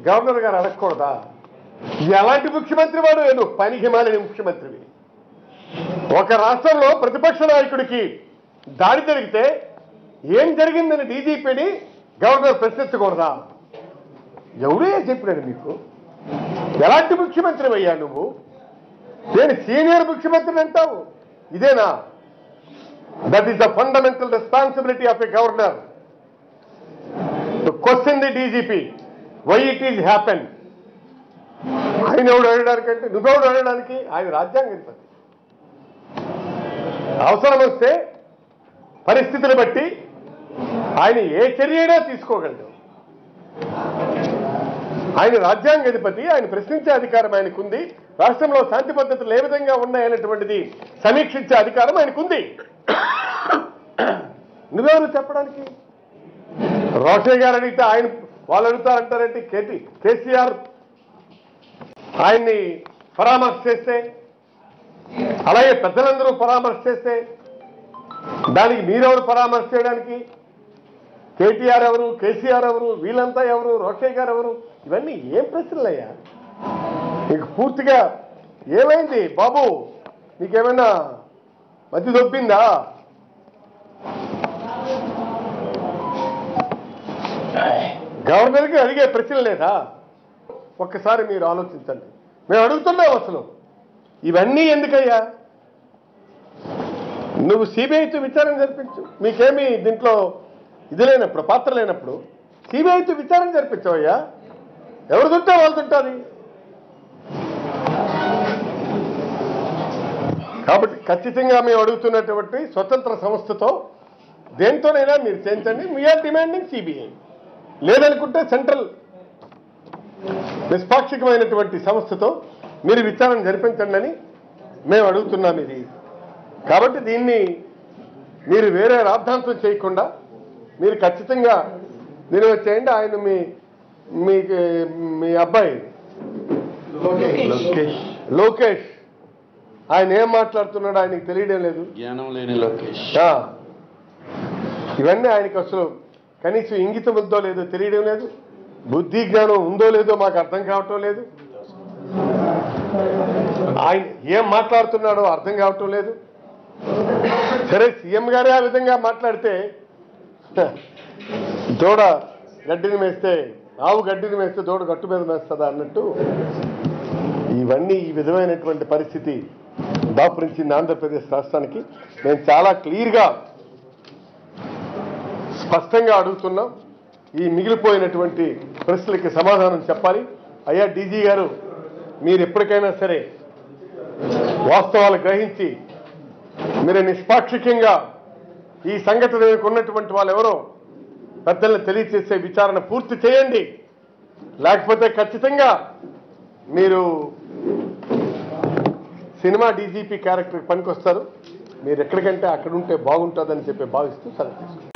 Governor గారు అడగకూడదా ఎలాంటి ముఖ్యమంత్రి వాడు నేను పనికి మాలిన ముఖ్యమంత్రివి ఒక రాష్ట్రంలో ప్రతిపక్ష నాయకుడికి దాడి జరిగితే ఏం జరిగిందని డీజీపీని గవర్నర్ ప్రశ్నించకూడదా ఎవరే చెప్పినాడు మీకు ఎలాంటి ముఖ్యమంత్రి అయ్యా నువ్వు నేను సీనియర్ ముఖ్యమంత్రిని అంటావు ఇదేనా that is the fundamental responsibility of a governor to question the DGP why it is happen ఆయన ఎవడు అడగడానికంటే నువ్వెవడు అడగడానికి ఆయన రాజ్యాంగాధిపతి అవసరం వస్తే పరిస్థితిని బట్టి ఆయన ఏ చర్యైనా తీసుకోగలడు ఆయన రాజ్యాంగాధిపతి ఆయన ప్రశ్నించే అధికారం ఆయనకుంది రాష్ట్రంలో శాంతి పద్ధతులు ఏ విధంగా ఉన్నాయనేటువంటిది సమీక్షించే అధికారం ఆయనకుంది నువ్వెవరు చెప్పడానికి రోషయ్య గారు అడిగితే ఆయన వాళ్ళు అడుగుతారంటారంటే కేటీ కేసీఆర్ ఆయన్ని పరామర్శ చేస్తే అలాగే పెద్దలందరూ పరామర్శ చేస్తే దానికి మీరెవరు పరామర్శ చేయడానికి కేటీఆర్ ఎవరు కేసీఆర్ ఎవరు వీళ్ళంతా ఎవరు రోషయ్య గారు ఎవరు ఇవన్నీ ఏం ప్రశ్నలయ్యా నీకు పూర్తిగా ఏమైంది బాబు నీకేమైనా మధ్య దొబ్బిందా గవర్నర్కి అడిగే ప్రశ్న లేదా ఒక్కసారి మీరు ఆలోచించండి మేము అడుగుతున్నాం అసలు ఇవన్నీ ఎందుకయ్యా నువ్వు సిబిఐతో విచారణ జరిపించు మీకేమీ దీంట్లో ఇది లేనప్పుడు పాత్ర లేనప్పుడు సిబిఐతో విచారణ జరిపించవయ్యా ఎవరు తుంటే వాళ్ళు తింటుంది కాబట్టి ఖచ్చితంగా మేము అడుగుతున్నటువంటి స్వతంత్ర సంస్థతో దేంతోనైనా మీరు చేయించండి వీఆర్ డిమాండింగ్ సిబిఐ లేదనుకుంటే సెంట్రల్ నిష్పాక్షికమైనటువంటి సంస్థతో మీరు విచారణ జరిపించండి అని మేము అడుగుతున్నాం ఇది కాబట్టి దీన్ని మీరు వేరే రాద్ధాంతం చేయకుండా మీరు ఖచ్చితంగా దీని చేయండి ఆయన మీ మీకు మీ అబ్బాయి లోకేష్ లోకేష్ ఆయన ఏం మాట్లాడుతున్నాడో ఆయనకి తెలియడం లేదు జ్ఞానం లేని లోకేష్ ఆ. ఇవన్నీ ఆయనకి అసలు కనీసం ఇంగితం ఉందో లేదో తెలియడం లేదు బుద్ధి జ్ఞానం ఉందో లేదో మాకు అర్థం కావటం లేదు ఆయన ఏం మాట్లాడుతున్నాడో అర్థం కావటం లేదు సరే సీఎం గారే ఆ విధంగా మాట్లాడితే దూడ గడ్డిని మేస్తే ఆవు గడ్డిని మేస్తే దూడ గట్టు మీద మేస్తుందా అన్నట్టు ఇవన్నీ ఈ విధమైనటువంటి పరిస్థితి దాపురించింది ఆంధ్రప్రదేశ్ రాష్ట్రానికి మేము చాలా క్లియర్గా స్పష్టంగా అడుగుతున్నాం ఈ మిగిలిపోయినటువంటి ప్రశ్నలకి సమాధానం చెప్పాలి అయ్యా డీజీ గారు మీరు ఎప్పటికైనా సరే వాస్తవాలు గ్రహించి మీరు నిష్పాక్షికంగా ఈ సంఘటన వెనుక ఉన్నటువంటి వాళ్ళు ఎవరో పెద్దల్ని తెలియచేసే విచారణ పూర్తి చేయండి లేకపోతే ఖచ్చితంగా మీరు సినిమా డీజీపీ క్యారెక్టర్ పనికొస్తారు మీరు ఎక్కడికంటే అక్కడ ఉంటే బాగుంటుందని చెప్పి భావిస్తూ సెలవు తీసుకుంటారు